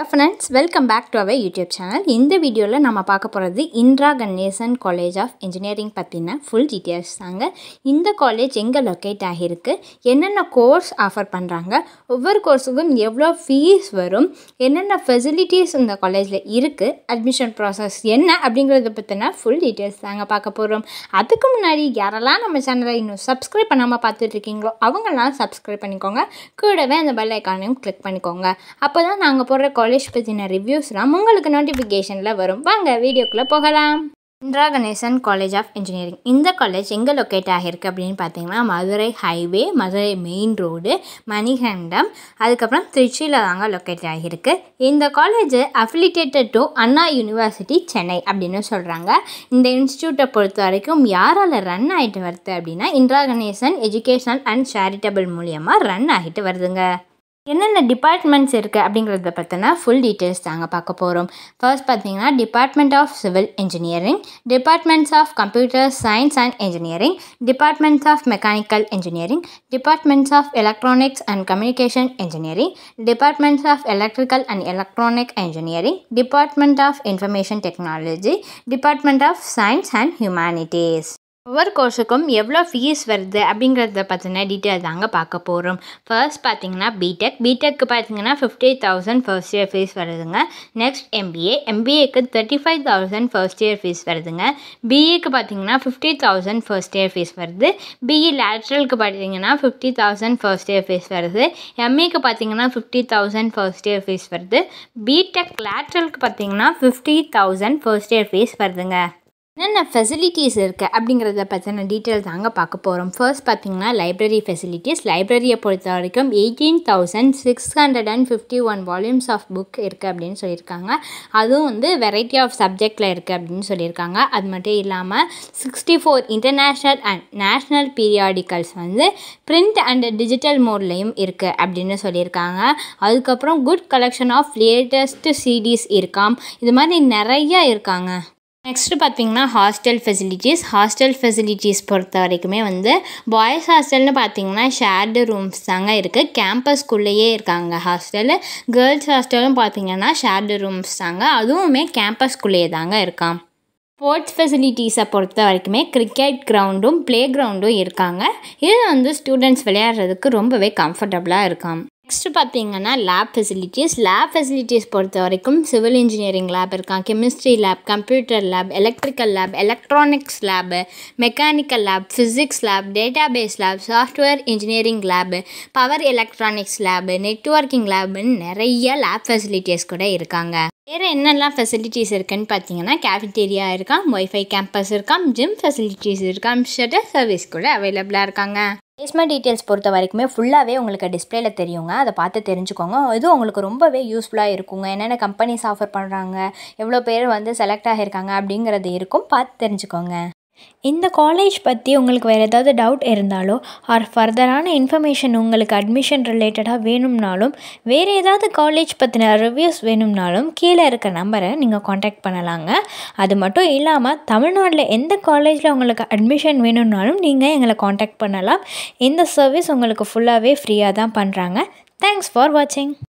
friends welcome back to our YouTube channel இந்த வீடியோவில் நம்ம பார்க்க போகிறது Indira Ganesan college of engineering பற்றின ஃபுல் டீட்டெயில்ஸ் தாங்க இந்த காலேஜ் எங்கே லொக்கேட் ஆகியிருக்கு என்னென்ன கோர்ஸ் ஆஃபர் பண்ணுறாங்க ஒவ்வொரு கோர்ஸுக்கும் எவ்வளோ ஃபீஸ் வரும் என்னென்ன ஃபெசிலிட்டிஸ் இந்த காலேஜில் இருக்குது அட்மிஷன் ப்ராசஸ் என்ன அப்படிங்கிறத பற்றின ஃபுல் டீட்டெயில்ஸ் தாங்க பார்க்க போகிறோம் அதுக்கு முன்னாடி யாரெல்லாம் நம்ம சேனலை இன்னும் சப்ஸ்கிரைப் பண்ணாமல் பார்த்துட்டு இருக்கீங்களோ அவங்கெல்லாம் சப்ஸ்கிரைப் பண்ணிக்கோங்க கூடவே அந்த பெல் ஐக்கானையும் கிளிக் பண்ணிக்கோங்க அப்போ தான் நாங்கள் போடுற காலேஜ் பற்றின ரிவ்யூஸ்லாம் உங்களுக்கு நோட்டிஃபிகேஷனில் வரும் வாங்க வீடியோக்குள்ளே போகலாம் Indira Ganesan college of engineering இந்த காலேஜ் எங்கே லொக்கேட் ஆகியிருக்கு அப்படின்னு பார்த்தீங்கன்னா Madurai highway Madurai main road Manikandam அதுக்கப்புறம் திருச்சியில் தாங்க லொக்கேட் ஆகியிருக்கு இந்த college affiliated to Anna university Chennai அப்படின்னு சொல்கிறாங்க இந்த இன்ஸ்டியூட்டை பொறுத்த வரைக்கும் யாரால் ரன் ஆகிட்டு வருது அப்படின்னா Indira Ganesan educational and charitable மூலியமாக ரன் ஆகிட்டு வருதுங்க என்னென்ன டிபார்ட்மெண்ட்ஸ் இருக்குது அப்படிங்கிறத பற்றின ஃபுல் டீட்டெயில்ஸ் தாங்க பார்க்க போகிறோம் ஃபர்ஸ்ட் பார்த்தீங்கன்னா department of civil engineering departments of computer science and engineering departments of mechanical engineering departments of electronics and communication engineering departments of electrical and electronic engineering department of information technology department of science and humanities ஒவ்வொரு கோர்ஸுக்கும் எவ்வளோ fees வருது அப்படிங்கிறத பற்றின detail தாங்க பார்க்க போகிறோம் first பார்த்தீங்கன்னா பிடெக் பிடெக்கு பார்த்தீங்கன்னா fifty thousand first year fees வருதுங்க நெக்ஸ்ட் எம்பிஏ எம்பிஏக்கு thirty five thousand first year fees வருதுங்க பிஏக்கு பார்த்தீங்கன்னா fifty thousand first year fees வருது பிஇ லேட்ரலுக்கு பார்த்தீங்கன்னா fifty thousand first year fees வருது எம்ஏக்கு பார்த்தீங்கன்னா fifty thousand first year fees வருது பிடெக் லேட்ரலுக்கு பார்த்தீங்கன்னா fifty thousand first year fees வருதுங்க என்னென்ன ஃபெசிலிட்டிஸ் இருக்குது அப்படிங்கிறத பற்றின டீட்டெயில் தாங்க பார்க்க போகிறோம் ஃபர்ஸ்ட் பார்த்தீங்கன்னா லைப்ரரி ஃபெசிலிட்டிஸ் லைப்ரரியை பொறுத்த வரைக்கும் eighteen thousand six hundred and fifty one volumes of book இருக்குது அப்படின்னு சொல்லியிருக்காங்க அதுவும் வந்து வெரைட்டி ஆஃப் சப்ஜெக்டில் இருக்குது அப்படின்னு சொல்லியிருக்காங்க அது மட்டும் இல்லாமல் sixty four international and national periodicals வந்து பிரிண்ட் அண்ட் டிஜிட்டல் மோட்லேயும் இருக்குது அப்படின்னு சொல்லியிருக்காங்க அதுக்கப்புறம் good collection of latest CDs இருக்காம் இது மாதிரி நிறைய இருக்காங்க நெக்ஸ்ட்டு பார்த்தீங்கன்னா ஹாஸ்டல் ஃபெசிலிட்டிஸ் ஹாஸ்டல் ஃபெசிலிட்டிஸ் பொறுத்த வரைக்குமே வந்து பாய்ஸ் ஹாஸ்டல்னு பார்த்தீங்கன்னா ஷேர்டு ரூம்ஸ் தாங்க இருக்குது கேம்பஸ்குள்ளேயே இருக்காங்க ஹாஸ்டலு கேர்ள்ஸ் ஹாஸ்டலும் பார்த்தீங்கன்னா ஷேர்டு ரூம்ஸ் தாங்க அதுவுமே கேம்பஸ்குள்ளேயே தாங்க இருக்கான் ஸ்போர்ட்ஸ் ஃபெசிலிட்டிஸை பொறுத்த வரைக்குமே கிரிக்கெட் கிரவுண்டும் ப்ளே கிரவுண்டும் இருக்காங்க இது வந்து ஸ்டூடெண்ட்ஸ் விளையாடுறதுக்கு ரொம்பவே கம்ஃபர்டபுளாக இருக்காம் நெக்ஸ்ட்டு பார்த்தீங்கன்னா லேப் ஃபெசிலிட்டிஸ் லேப் ஃபெசிலிட்டிஸ் பொறுத்த வரைக்கும் சிவில் இன்ஜினியரிங் லேப் இருக்கான் chemistry lab computer lab electrical lab electronics lab mechanical lab physics lab database lab software engineering lab power electronics lab networking லேபுன்னு நிறைய லேப் ஃபெசிலிட்டிஸ் கூட இருக்காங்க வேறு என்னெல்லாம் ஃபெசிலிட்டிஸ் இருக்குன்னு பார்த்தீங்கன்னா கேஃபிட்டேரியா இருக்கான் ஒய்ஃபை கேம்பஸ் இருக்கான் ஜிம் ஃபெசிலிட்டிஸ் இருக்கான் ஷட்டர் சர்வீஸ் கூட அவைலபிளாக இருக்காங்க பிளேஸ்மெண்ட் டீட்டெயில்ஸ் பொறுத்த வரைக்குமே ஃபுல்லாகவே உங்களுக்கு டிஸ்பிளேல தெரியுங்க அதை பார்த்து தெரிஞ்சுக்கோங்க இது உங்களுக்கு ரொம்பவே யூஸ்ஃபுல்லாக இருக்குங்க என்னென்ன கம்பெனிஸ் ஆஃபர் பண்ணுறாங்க எவ்வளோ பேர் வந்து செலக்ட் ஆகியிருக்காங்க அப்படிங்கிறது இருக்கும் பார்த்து தெரிஞ்சுக்கோங்க இந்த காலேஜ் பற்றி உங்களுக்கு வேறு ஏதாவது டவுட் இருந்தாலோ ஆர் ஃபர்தரான இன்ஃபர்மேஷன் உங்களுக்கு அட்மிஷன் ரிலேட்டடாக வேணும்னாலும் வேறு ஏதாவது காலேஜ் பற்றின ரிவ்யூஸ் வேணும்னாலும் கீழே இருக்க நம்பரை நீங்கள் காண்டாக்ட் பண்ணலாங்க அது மட்டும் இல்லாமல் தமிழ்நாட்டில் எந்த காலேஜில் உங்களுக்கு அட்மிஷன் வேணும்னாலும் நீங்கள் எங்களை காண்டாக்ட் பண்ணலாம் இந்த சர்வீஸ் உங்களுக்கு ஃபுல்லாகவே ஃப்ரீயாக தான் பண்ணுறாங்க தேங்க்ஸ் ஃபார் வாட்சிங்